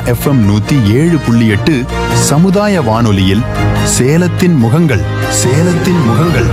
FM நூத்தி ஏழு புள்ளி எட்டு சமுதாய வானொலியில் சேலத்தின் முகங்கள் சேலத்தின் முகங்கள்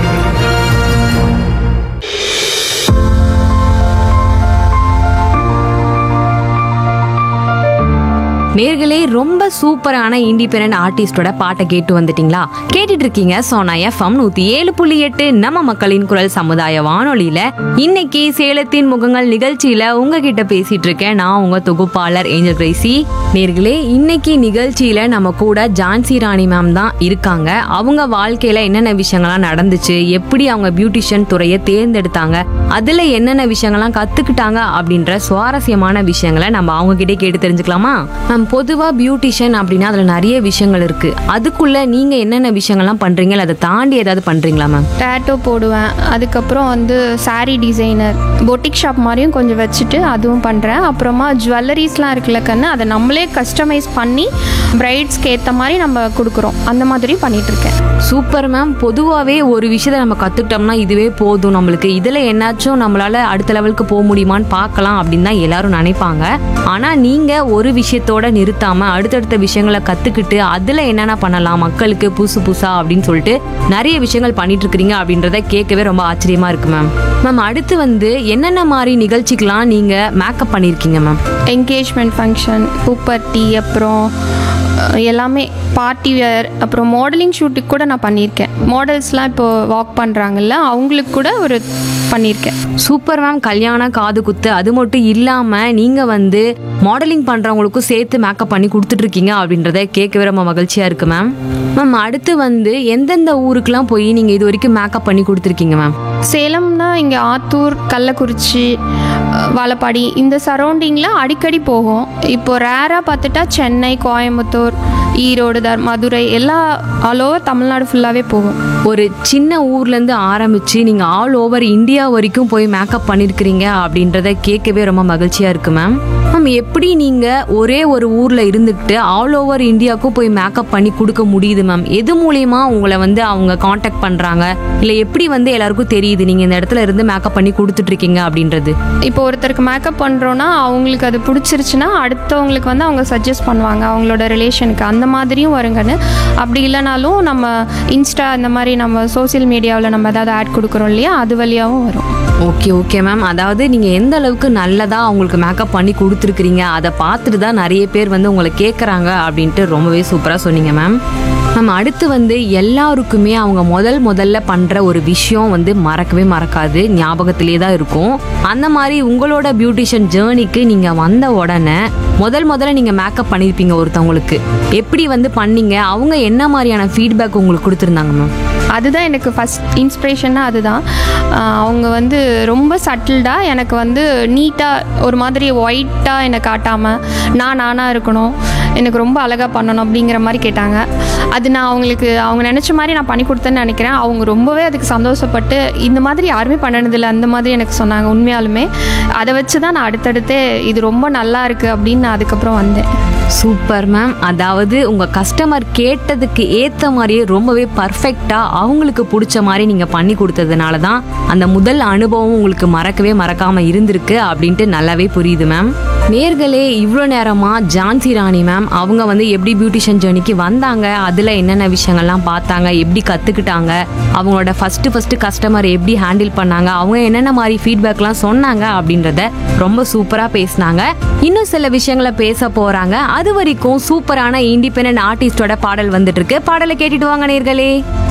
நேர்களே ரொம்ப சூப்பரான இண்டிபெண்டன்ட் ஆர்டிஸ்டோட பாட்டை கேட்டு வந்துட்டீங்களா கேட்டுட்டு இருக்கீங்க சோனா எஃப்எம் நூத்தி ஏழு புள்ளி எட்டு நம்ம மக்களின் குரல் சமுதாய வானொலியில இன்னைக்கு சேலத்தின் முகங்கள் நிகழ்ச்சியில உங்ககிட்ட பேசிட்டு இருக்கேன் நான் உங்க தொகுப்பாளர் ஏஞ்சல் கிரேசி நேர்களே இன்னைக்கு நிகழ்ச்சியில நம்ம கூட ஜான்சி ராணி மேம் தான் இருக்காங்க அவங்க வாழ்க்கையில என்னென்ன விஷயங்கள்லாம் நடந்துச்சு எப்படி அவங்க பியூட்டிஷியன் துறையை தேர்ந்தெடுத்தாங்க அதுல என்னென்ன விஷயங்கள்லாம் கத்துக்கிட்டாங்க அப்படின்ற சுவாரஸ்யமான விஷயங்களை நம்ம அவங்க கிட்டே கேட்டு தெரிஞ்சுக்கலாமா மேம் பொதுவா பியூட்டிஷியன் அப்படின்னா அதுல நிறைய விஷயங்கள் இருக்கு அதுக்குள்ள நீங்க என்னென்ன விஷயங்கள்லாம் பண்றீங்க இல்ல அதை தாண்டி ஏதாவது பண்றீங்களா மேம் டேட்டோ போடுவேன் அதுக்கப்புறம் வந்து saree டிசைனர் பொட்டிக் ஷாப் மாதிரியும் கொஞ்சம் வச்சுட்டு அதுவும் பண்ணுறேன் அப்புறமா ஜுவல்லரிஸ்லாம் இருக்குல்ல கண்ணு அதை நம்மளே கஸ்டமைஸ் பண்ணி பிரைட்ஸ்க்கு ஏற்ற மாதிரி நம்ம கொடுக்குறோம் அந்த மாதிரி பண்ணிகிட்ருக்கேன் சூப்பர் மேம் பொதுவாகவே ஒரு விஷயத்தை நம்ம கற்றுக்கிட்டோம்னா இதுவே போதும் நம்மளுக்கு இதில் என்னாச்சும் நம்மளால அடுத்த லெவலுக்கு போக முடியுமான்னு பார்க்கலாம் அப்படின்னு தான் எல்லாரும் நினைப்பாங்க ஆனால் நீங்கள் ஒரு விஷயத்தோட நிறுத்தாமல் அடுத்தடுத்த விஷயங்களை கற்றுக்கிட்டு அதில் என்னென்ன பண்ணலாம் மக்களுக்கு புதுசு புதுசா அப்படின்னு சொல்லிட்டு நிறைய விஷயங்கள் பண்ணிட்டு இருக்கிறீங்க அப்படின்றத கேட்கவே ரொம்ப ஆச்சரியமா இருக்கு மேம் மேம் அடுத்து வந்து என்னென்ன மாதிரி நிகழ்ச்சிக்கெலாம் நீங்கள் மேக்கப் பண்ணியிருக்கீங்க மேம் என்கேஜ்மெண்ட் ஃபங்க்ஷன் பூப்பர்ட்டி அப்புறம் அஹ், எல்லாமே பார்ட்டி வேர் அப்புறம் மாடலிங் ஷூட்டுக்கு கூட நான் பண்ணியிருக்கேன் மாடல்ஸ்லாம் இப்போ வாக் பண்ணுறாங்கல்ல அவங்களுக்கு கூட ஒரு பண்ணியிருக்கேன் சூப்பர் மேம் கல்யாணம் காது குத்து அது மட்டும் இல்லாம நீங்க வந்து மாடலிங் பண்றவங்களுக்கும் சேர்த்து மேக்கப் பண்ணி கொடுத்துட்டு இருக்கீங்க அப்படின்றத கேட்கவே ரொம்ப மகிழ்ச்சியா இருக்கு மேம் மேம் அடுத்து வந்து எந்தெந்த ஊருக்குலாம் போய் நீங்க இது வரைக்கும் மேக்கப் பண்ணி கொடுத்துருக்கீங்க மேம் சேலம்னா இங்கே ஆத்தூர் கள்ளக்குறிச்சி அஹ், வாழப்பாடி இந்த சரௌண்டிங்கில் அடிக்கடி போகும் இப்போ ரேராக பார்த்துட்டா சென்னை கோயம்புத்தூர் ஈரோடு தர் மதுரை எல்லா ஆல் ஓவர் தமிழ்நாடு ஃபுல்லாகவே போகும் ஒரு சின்ன ஊர்லேருந்து ஆரம்பித்து நீங்கள் ஆல் ஓவர் இந்தியா வரைக்கும் போய் மேக்கப் பண்ணியிருக்கிறீங்க அப்படின்றத கேட்கவே ரொம்ப மகிழ்ச்சியாக இருக்கு மேம் மேம் எப்படி நீங்கள் ஒரே ஒரு ஊரில் இருந்துக்கிட்டு ஆல் ஓவர் இந்தியாவுக்கும் போய் மேக்கப் பண்ணி கொடுக்க முடியுது மேம் எது மூலியமா உங்களை வந்து அவங்க காண்டாக்ட் பண்ணுறாங்க இல்லை எப்படி வந்து எல்லாருக்கும் தெரியுது நீங்கள் இந்த இடத்துல இருந்து மேக்கப் பண்ணி கொடுத்துட்ருக்கீங்க அப்படின்றது இப்போ ஒருத்தருக்கு மேக்கப் பண்ணுறோன்னா அவங்களுக்கு அது பிடிச்சிருச்சுன்னா அடுத்தவங்களுக்கு வந்து அவங்க சஜஸ்ட் பண்ணுவாங்க அவங்களோட ரிலேஷனுக்கு அந்த மாதிரியும் வருங்கன்னு அப்படி இல்லைனாலும் நம்ம இன்ஸ்டா இந்த மாதிரி நம்ம சோஷியல் மீடியாவில் நம்ம ஏதாவது ஆட் கொடுக்குறோம் இல்லையா அது வழியாகவும் வரும் ஓகே ஓகே மேம் அதாவது நீங்கள் எந்த அளவுக்கு நல்லதாக அவங்களுக்கு மேக்கப் பண்ணி கொடுத்துருக்குறீங்க அதை பார்த்துட்டு தான் நிறைய பேர் வந்து உங்களை கேட்குறாங்க அப்படின்ட்டு ரொம்பவே சூப்பராக சொன்னீங்க மேம் மேம் அடுத்து வந்து எல்லாருக்குமே அவங்க முதல் முதல்ல பண்ணுற ஒரு விஷயம் வந்து மறக்கவே மறக்காது ஞாபகத்திலே தான் இருக்கும் அந்த மாதிரி உங்களோட பியூட்டிஷியன் ஜேர்னிக்கு நீங்கள் வந்த உடனே முதல் முதல்ல நீங்கள் மேக்கப் பண்ணியிருப்பீங்க ஒருத்தவங்களுக்கு எப்படி வந்து பண்ணீங்க அவங்க என்ன மாதிரியான ஃபீட்பேக் உங்களுக்கு கொடுத்துருந்தாங்க மேம் அதுதான் எனக்கு ஃபஸ்ட் இன்ஸ்பிரேஷன்னா அதுதான் ஆஹ் அவங்க வந்து ரொம்ப சட்டில்டாக எனக்கு வந்து நீட்டாக ஒரு மாதிரி ஒயிட்டாக என்னை காட்டாமல் நான் நானாக இருக்கணும் எனக்கு ரொம்ப அழகாக பண்ணணும் அப்படிங்கிற மாதிரி கேட்டாங்க அது நான் அவங்களுக்கு அவங்க நினச்ச மாதிரி நான் பண்ணி கொடுத்தேன்னு நினைக்கிறேன் அவங்க ரொம்பவே அதுக்கு சந்தோஷப்பட்டு இந்த மாதிரி யாருமே பண்ணனதில்லை அந்த மாதிரி எனக்கு சொன்னாங்க உண்மையாலுமே அதை வச்சு தான் நான் அடுத்தடுத்து இது ரொம்ப நல்லா இருக்குது அப்படின்னு நான் அதுக்கப்புறம் வந்தேன் சூப்பர் மேம் அதாவது உங்க கஸ்டமர் கேட்டதுக்கு ஏத்த மாதிரியே ரொம்பவே பர்ஃபெக்டா அவங்களுக்கு பிடிச்ச மாதிரி நீங்க பண்ணி கொடுத்ததுனால தான் அந்த முதல் அனுபவம் உங்களுக்கு மறக்கவே மறக்காம இருந்திருக்கு அப்படின்ட்டு நல்லாவே புரியுது மேம் நேர்களே இவ்வளோ நேரமா ஜான்சி ராணி மேம் அவங்க வந்து எப்படி பியூட்டிஷியன் ஜேர்னிக்கு வந்தாங்க அதுல என்னென்ன விஷயங்கள்லாம் பார்த்தாங்க எப்படி கத்துக்கிட்டாங்க அவங்களோட ஃபர்ஸ்ட் ஃபர்ஸ்ட் கஸ்டமர் எப்படி ஹேண்டில் பண்ணாங்க அவங்க என்னென்ன மாதிரி ஃபீட்பேக்லாம் சொன்னாங்க அப்படின்றத ரொம்ப சூப்பரா பேசினாங்க இன்னும் சில விஷயங்களை பேச போறாங்க அது வரைக்கும் சூப்பரான இண்டிபெண்டன்ட் ஆர்டிஸ்டோட பாடல் வந்துட்டு இருக்கு பாடலை கேட்டுட்டு வாங்க நேர்களே